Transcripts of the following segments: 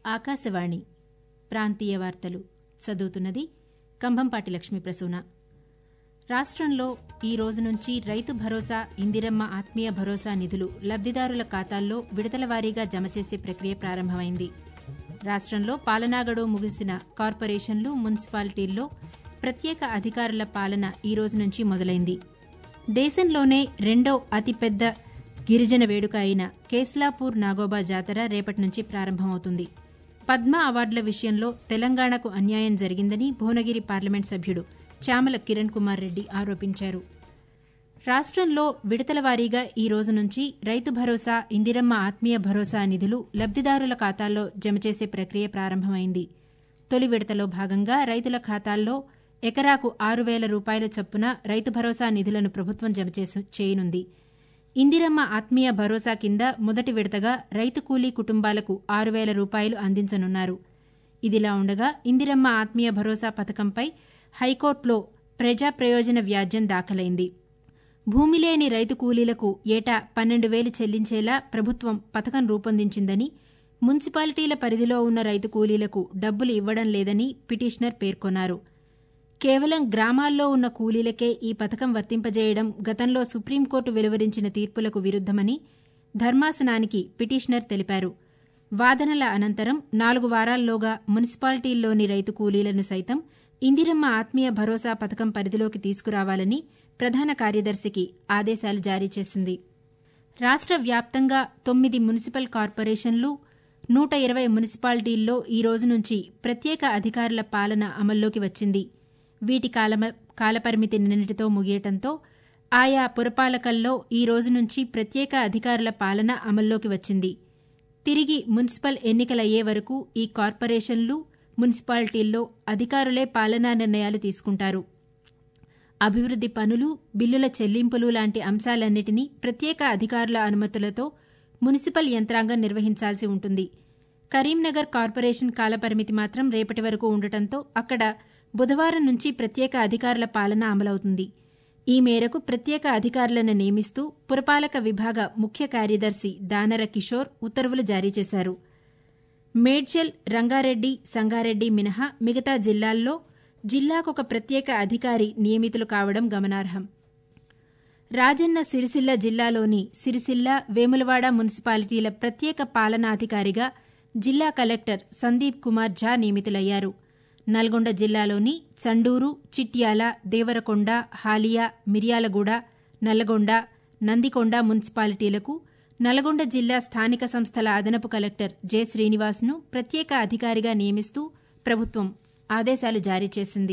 ఆకాశవాణి ప్రాంతీయ వార్తలు చదువుతున్నది కంభంపాటి లక్ష్మీ ప్రసూన రాష్ట్రంలో ఈ రోజు నుంచి రైతు భరోసా ఇందిరమ్మ ఆత్మీయ భరోసా నిధులు లబ్దిదారుల ఖాతాల్లో విడతల వారీగా జమ చేసే ప్రక్రియ ప్రారంభమైంది రాష్ట్రంలో పాలనాగడు ముగిసిన కార్పొరేషన్లు మున్సిపాలిటీల్లో ప్రత్యేక అధికారుల పాలన ఈ రోజు నుంచి మొదలైంది దేశంలోనే రెండో అతిపెద్ద గిరిజన వేడుక అయిన కేస్లాపూర్ నాగోబా జాతర రేపటి నుంచి ప్రారంభమవుతుంది పద్మ అవార్డుల విషయంలో తెలంగాణకు అన్యాయం జరిగిందని భువనగిరి పార్లమెంట్ సభ్యుడు చామల కిరణ్ కుమార్ రెడ్డి ఆరోపించారు రాష్ట్రంలో విడతల వారీగా ఈ రోజు నుంచి రైతు భరోసా ఇందిరమ్మ ఆత్మీయ భరోసా నిధులు లబ్దిదారుల ఖాతాల్లో జమ చేసే ప్రక్రియ ప్రారంభమైంది తొలి విడతలో భాగంగా రైతుల ఖాతాల్లో ఎకరాకు ఆరు వేల రూపాయల చొప్పున రైతు భరోసా నిధులను ప్రభుత్వం జమ చేయనుంది ఇందిరమ్మ ఆత్మీయ భరోసా కింద మొదటి విడతగా రైతు కూలీ కుటుంబాలకు ఆరు వేల రూపాయలు అందించనున్నారు ఇదిలా ఉండగా ఇందిరమ్మ ఆత్మీయ భరోసా పథకంపై హైకోర్టులో ప్రజా ప్రయోజన వ్యాజ్యం దాఖలైంది భూమి లేని రైతు కూలీలకు ఏటా పన్నెండు వేలు చెల్లించేలా ప్రభుత్వం పథకం రూపొందించిందని మున్సిపాలిటీల పరిధిలో ఉన్న రైతు కూలీలకు డబ్బులు ఇవ్వడం లేదని పిటిషనర్ పేర్కొన్నారు కేవలం గ్రామాల్లో ఉన్న కూలీలకే ఈ పథకం వర్తింపజేయడం గతంలో సుప్రీంకోర్టు వెలువరించిన తీర్పులకు విరుద్దమని ధర్మాసనానికి పిటిషనర్ తెలిపారు వాదనల అనంతరం నాలుగు వారాల్లోగా మున్సిపాలిటీల్లోని రైతు కూలీలను సైతం ఇందిరమ్మ ఆత్మీయ భరోసా పథకం పరిధిలోకి తీసుకురావాలని ప్రధాన కార్యదర్శికి ఆదేశాలు జారీ చేసింది రాష్ట్ర వ్యాప్తంగా తొమ్మిది మున్సిపల్ కార్పొరేషన్లు నూట ఇరవై మున్సిపాలిటీల్లో ఈ రోజు నుంచి ప్రత్యేక అధికారుల పాలన అమల్లోకి వచ్చింది వీటి కాలమ కాలపరిమితి నిన్నటితో ముగియటంతో ఆయా పురపాలకల్లో ఈ రోజు నుంచి ప్రత్యేక అధికారుల పాలన అమల్లోకి వచ్చింది తిరిగి మున్సిపల్ ఎన్నికలయ్యే వరకు ఈ కార్పొరేషన్లు మున్సిపాలిటీల్లో అధికారులే పాలనా నిర్ణయాలు తీసుకుంటారు అభివృద్ది పనులు బిల్లుల చెల్లింపులు లాంటి అంశాలన్నిటినీ ప్రత్యేక అధికారుల అనుమతులతో మున్సిపల్ యంత్రాంగం నిర్వహించాల్సి ఉంటుంది కరీంనగర్ కార్పొరేషన్ కాలపరిమితి మాత్రం రేపటి వరకు ఉండటంతో అక్కడ బుధవారం నుంచి ప్రత్యేక అధికారుల పాలన అమలవుతుంది ఈ మేరకు ప్రత్యేక అధికారులను నియమిస్తూ పురపాలక విభాగ ముఖ్య కార్యదర్శి దానర కిషోర్ ఉత్తర్వులు జారీ చేశారు మేడ్చల్ రంగారెడ్డి సంగారెడ్డి మినహా మిగతా జిల్లాల్లో జిల్లాకొక ప్రత్యేక అధికారి నియమితులు కావడం గమనార్హం రాజన్న సిరిసిల్ల జిల్లాలోని సిరిసిల్ల వేములవాడ మున్సిపాలిటీల ప్రత్యేక పాలనాధికారిగా జిల్లా కలెక్టర్ సందీప్ కుమార్ ఝా నియమితులయ్యారు నల్గొండ జిల్లాలోని చండూరు చిట్యాల దేవరకొండ హాలియా మిర్యాలగూడ నల్లగొండ నందికొండ మున్సిపాలిటీలకు నల్గొండ జిల్లా స్థానిక సంస్థల అదనపు కలెక్టర్ జె శ్రీనివాస్ను ప్రత్యేక అధికారిగా నియమిస్తూ ప్రభుత్వం ఆదేశాలు జారీ చేసింది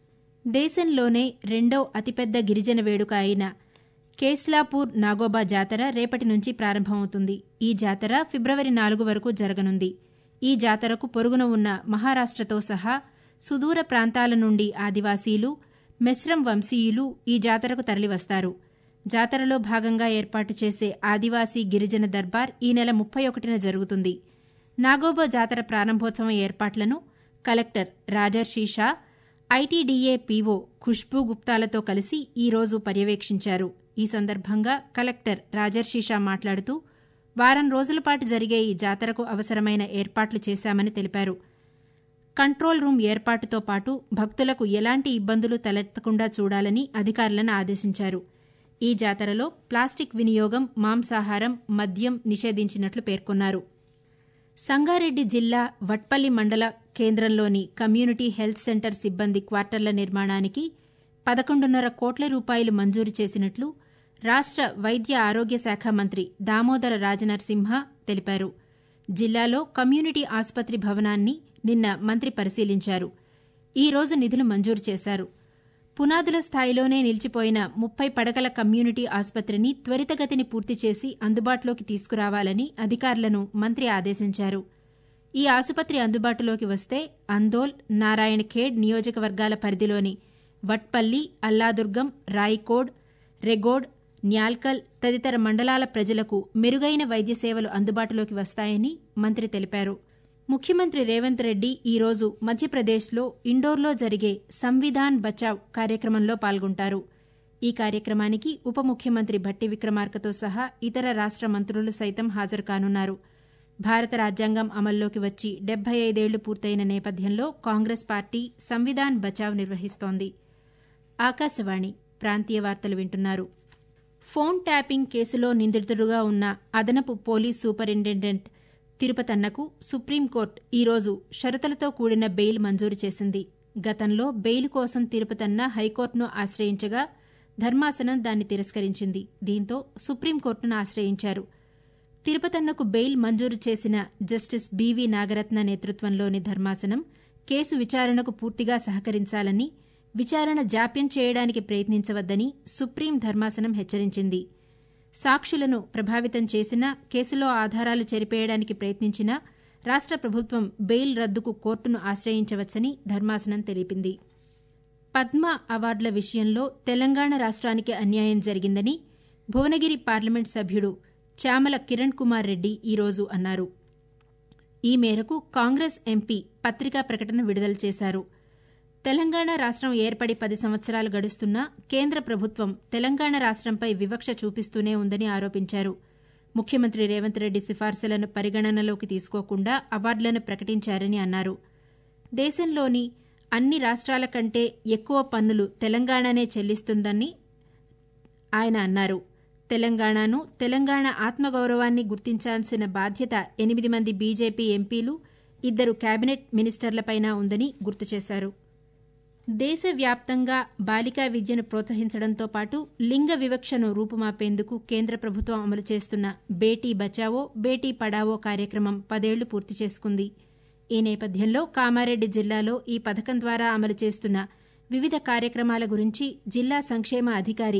దేశంలోనే రెండో అతిపెద్ద గిరిజన వేడుక అయిన కేస్లాపూర్ నాగోబా జాతర రేపటి నుంచి ప్రారంభమవుతుంది ఈ జాతర ఫిబ్రవరి నాలుగు వరకు జరగనుంది ఈ జాతరకు పొరుగున ఉన్న మహారాష్టతో సహా సుదూర ప్రాంతాల నుండి ఆదివాసీలు మెస్రం వంశీయులు ఈ జాతరకు తరలివస్తారు జాతరలో భాగంగా ఏర్పాటు చేసే ఆదివాసీ గిరిజన దర్బార్ ఈ నెల ముప్పై ఒకటిన జరుగుతుంది నాగోబా జాతర ప్రారంభోత్సవం ఏర్పాట్లను collector Rajarshi Shah ITDA PO Khushboo గుప్తాలతో కలిసి ఈ రోజు పర్యవేక్షించారు ఈ సందర్భంగా కలెక్టర్ రాజర్షి షా మాట్లాడుతూ వారం రోజుల పాటు జరిగే ఈ జాతరకు అవసరమైన ఏర్పాట్లు చేశామని తెలిపారు కంట్రోల్ రూమ్ ఏర్పాటుతో పాటు భక్తులకు ఎలాంటి ఇబ్బందులు తలెత్తకుండా చూడాలని అధికారులను ఆదేశించారు ఈ జాతరలో ప్లాస్టిక్ వినియోగం మాంసాహారం మద్యం నిషేధించినట్లు పేర్కొన్నారు సంగారెడ్డి జిల్లా వట్పల్లి మండల కేంద్రంలోని కమ్యూనిటీ హెల్త్ సెంటర్ సిబ్బంది క్వార్టర్ల నిర్మాణానికి పదకొండున్నర కోట్ల రూపాయలు మంజూరు చేసినట్లు రాష్ట్ర వైద్య ఆరోగ్య శాఖ మంత్రి దామోదర రాజనరసింహ తెలిపారు జిల్లాలో కమ్యూనిటీ ఆసుపత్రి భవనాన్ని నిన్న మంత్రి పరిశీలించారు ఈ రోజు నిధులు మంజూరు చేశారు పునాదుల స్థాయిలోనే నిలిచిపోయిన ముప్పై పడకల కమ్యూనిటీ ఆసుపత్రిని త్వరితగతిని పూర్తి చేసి అందుబాటులోకి తీసుకురావాలని అధికారులను మంత్రి ఆదేశించారు ఈ ఆసుపత్రి అందుబాటులోకి వస్తే అందోల్ నారాయణఖేడ్ నియోజకవర్గాల పరిధిలోని వట్పల్లి అల్లాదుర్గం రాయికోడ్ రెగోడ్ న్యాల్కల్ తదితర మండలాల ప్రజలకు మెరుగైన వైద్య సేవలు అందుబాటులోకి వస్తాయని మంత్రి తెలిపారు ముఖ్యమంత్రి రేవంత్ రెడ్డి ఈరోజు మధ్యప్రదేశ్లో ఇండోర్లో జరిగే సంవిధాన్ బచావ్ కార్యక్రమంలో పాల్గొంటారు ఈ కార్యక్రమానికి ఉప ముఖ్యమంత్రి భట్టి విక్రమార్కతో సహా ఇతర రాష్ట మంత్రులు సైతం హాజరు కానున్నారు భారత రాజ్యాంగం అమల్లోకి వచ్చి డెబ్బై ఐదేళ్లు పూర్తయిన నేపథ్యంలో కాంగ్రెస్ పార్టీ సంవిధాన్ బచావ్ నిర్వహిస్తోంది ఆకాశవాణి ప్రాంతీయ వార్తలు వింటున్నారు ఫోన్ ట్యాపింగ్ కేసులో నిందితుడుగా ఉన్న అదనపు పోలీస్ సూపరింటెండెంట్ తిరుపతన్నకు సుప్రీంకోర్టు ఈరోజు షరతులతో కూడిన బెయిల్ మంజూరు చేసింది గతంలో బెయిల్ కోసం తిరుపతన్న హైకోర్టును ఆశ్రయించగా ధర్మాసనం దాన్ని తిరస్కరించింది దీంతో సుప్రీంకోర్టును ఆశ్రయించారు తిరుపతన్నకు బెయిల్ మంజూరు చేసిన జస్టిస్ బీవీ నాగరత్న నేతృత్వంలోని ధర్మాసనం కేసు విచారణకు పూర్తిగా సహకరించాలని విచారణ జాప్యం చేయడానికి ప్రయత్నించవద్దని సుప్రీం ధర్మాసనం హెచ్చరించింది సాక్షులను ప్రభావితం చేసినా కేసులో ఆధారాలు చెరిపేయడానికి ప్రయత్నించినా రాష్ట ప్రభుత్వం బెయిల్ రద్దుకు కోర్టును ఆశ్రయించవచ్చని ధర్మాసనం తెలిపింది పద్మ అవార్డుల విషయంలో తెలంగాణ రాష్ట్రానికి అన్యాయం జరిగిందని భువనగిరి పార్లమెంట్ సభ్యుడు చామల కిరణ్ కుమార్ రెడ్డి ఈరోజు అన్నారు ఈ మేరకు కాంగ్రెస్ ఎంపీ పత్రికా ప్రకటన విడుదల చేశారు తెలంగాణ రాష్ట్రం ఏర్పడి పది సంవత్సరాలు గడుస్తున్నా కేంద్ర ప్రభుత్వం తెలంగాణ రాష్ట్రంపై వివక్ష చూపిస్తూనే ఉందని ఆరోపించారు ముఖ్యమంత్రి రేవంత్ రెడ్డి సిఫార్సులను పరిగణనలోకి తీసుకోకుండా అవార్డులను ప్రకటించారని అన్నారు దేశంలోని అన్ని రాష్ట్రాల కంటే ఎక్కువ పన్నులు తెలంగాణనే చెల్లిస్తుందని ఆయన అన్నారు తెలంగాణను తెలంగాణ ఆత్మగౌరవాన్ని గుర్తించాల్సిన బాధ్యత ఎనిమిది మంది బీజేపీ ఎంపీలు ఇద్దరు కేబినెట్ మినిస్టర్లపైన ఉందని గుర్తు చేశారు దేశవ్యాప్తంగా బాలికా విద్యను ప్రోత్సహించడంతో పాటు లింగ వివక్షను రూపుమాపేందుకు కేంద్ర ప్రభుత్వం అమలు చేస్తున్న బేటీ బచావో బేటీ పడావో కార్యక్రమం పదేళ్లు పూర్తి చేసుకుంది ఈ నేపథ్యంలో కామారెడ్డి జిల్లాలో ఈ పథకం ద్వారా అమలు చేస్తున్న వివిధ కార్యక్రమాల గురించి జిల్లా సంక్షేమ అధికారి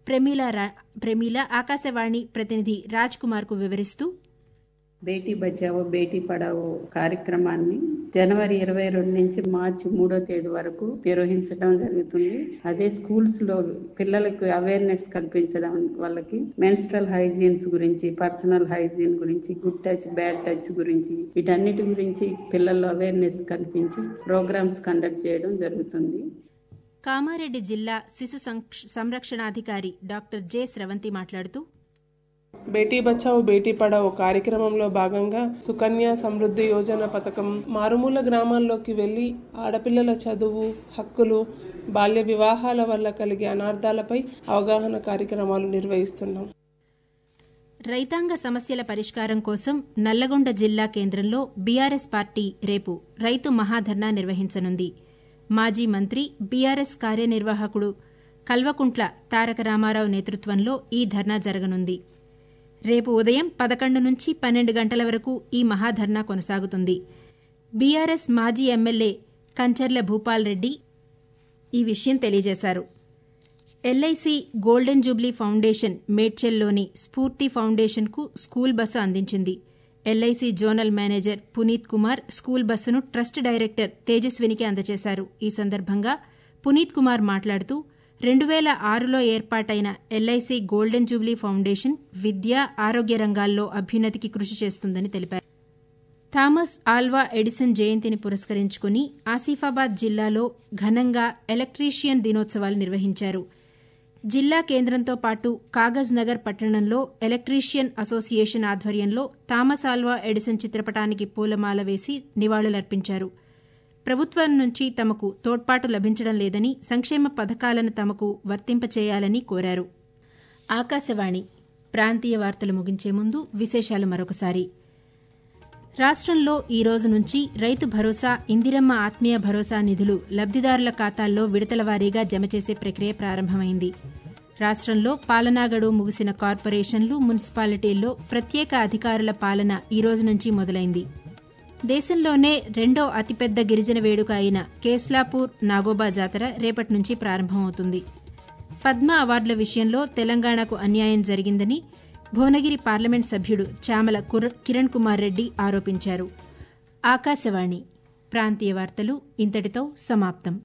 ప్రమీల ఆకాశవాణి ప్రతినిధి రాజ్ కుమార్ కు వివరిస్తూ బేటీ బచావో బేటీ పడావో కార్యక్రమాన్ని జనవరి ఇరవై రెండు నుంచి మార్చి మూడో తేదీ వరకు నిర్వహించడం జరుగుతుంది అదే స్కూల్స్ లో పిల్లలకు అవేర్నెస్ కల్పించడం వాళ్ళకి మెన్స్ట్రల్ హైజీన్స్ గురించి పర్సనల్ హైజీన్ గురించి గుడ్ టచ్ బ్యాడ్ టచ్ గురించి వీటన్నిటి గురించి పిల్లల్లో అవేర్నెస్ కల్పించి ప్రోగ్రామ్స్ కండక్ట్ చేయడం జరుగుతుంది కామారెడ్డి జిల్లా శిశు సంరక్షణాధికారి డాక్టర్ జె స్రవంతి మాట్లాడుతూ బేటీ బచావో బేటీ పడావో కార్యక్రమంలో భాగంగా సుకన్య సమృద్ధి యోజన పథకం మారుమూల గ్రామాల్లోకి వెళ్లి ఆడపిల్లల చదువు హక్కులు బాల్య వివాహాల వల్ల కలిగే అనార్థాలపై అవగాహన కార్యక్రమాలు నిర్వహిస్తున్నాం రైతాంగ సమస్యల పరిష్కారం కోసం నల్లగొండ జిల్లా కేంద్రంలో బీఆర్ఎస్ పార్టీ రేపు రైతు మహాధర్నా నిర్వహించనుంది మాజీ మంత్రి బీఆర్ఎస్ కార్యనిర్వాహకుడు కల్వకుంట్ల తారక రామారావు నేతృత్వంలో ఈ ధర్నా జరగనుంది రేపు ఉదయం పదకొండు నుంచి పన్నెండు గంటల వరకు ఈ మహాధర్నా కొనసాగుతుంది బీఆర్ఎస్ మాజీ ఎమ్మెల్యే కంచర్ల భూపాల్ రెడ్డి ఈ విషయం తెలియజేశారు ఎల్ఐసి గోల్డెన్ జూబ్లీ ఫౌండేషన్ మేడ్చెల్లోని స్ఫూర్తి ఫౌండేషన్కు స్కూల్ బస్సు అందించింది LIC zonal manager Puneet Kumar school బస్సును ట్రస్ట్ డైరెక్టర్ తేజస్వినికి అందజేశారు ఈ సందర్భంగా పునీత్ కుమార్ మాట్లాడుతూ రెండు వేల ఆరులో ఏర్పాటైన ఎల్ఐసి గోల్డెన్ జూబ్లీ ఫౌండేషన్ విద్య ఆరోగ్య రంగాల్లో అభ్యున్నతికి కృషి చేస్తుందని తెలిపారు థామస్ ఆల్వా ఎడిసన్ జయంతిని పురస్కరించుకుని ఆసిఫాబాద్ జిల్లాలో ఘనంగా ఎలక్ట్రీషియన్ దినోత్సవాలు నిర్వహించారు జిల్లా కేంద్రంతో పాటు కాగజ్ నగర్ పట్టణంలో ఎలక్ట్రీషియన్ అసోసియేషన్ ఆధ్వర్యంలో థామస్ ఆల్వా ఎడిసన్ చిత్రపటానికి పూలమాల వేసి నివాళులర్పించారు ప్రభుత్వం నుంచి తమకు తోడ్పాటు లభించడం లేదని సంక్షేమ పథకాలను తమకు వర్తింపచేయాలని కోరారు ఆకాశవాణి ప్రాంతీయ వార్తలు ముగించే ముందు విశేషాలు మరొకసారి రాష్ట్రంలో ఈ రోజు నుంచి రైతు భరోసా ఇందిరమ్మ ఆత్మీయ భరోసా నిధులు లబ్దిదారుల ఖాతాల్లో విడతల వారీగా జమ చేసే ప్రక్రియ ప్రారంభమైంది రాష్ట్రంలో పాలనాగడు ముగిసిన కార్పొరేషన్లు మున్సిపాలిటీల్లో ప్రత్యేక అధికారుల పాలన ఈ రోజు నుంచి మొదలైంది దేశంలోనే రెండో అతిపెద్ద గిరిజన వేడుక అయిన కేస్లాపూర్ నాగోబా జాతర రేపటి నుంచి ప్రారంభమవుతుంది పద్మ అవార్డుల విషయంలో తెలంగాణకు అన్యాయం జరిగిందని భువనగిరి పార్లమెంట్ సభ్యుడు చామల కిరణ్ కుమార్ రెడ్డి ఆరోపించారు ఆకాశవాణి ప్రాంతీయ వార్తలు ఇంతటితో సమాప్తం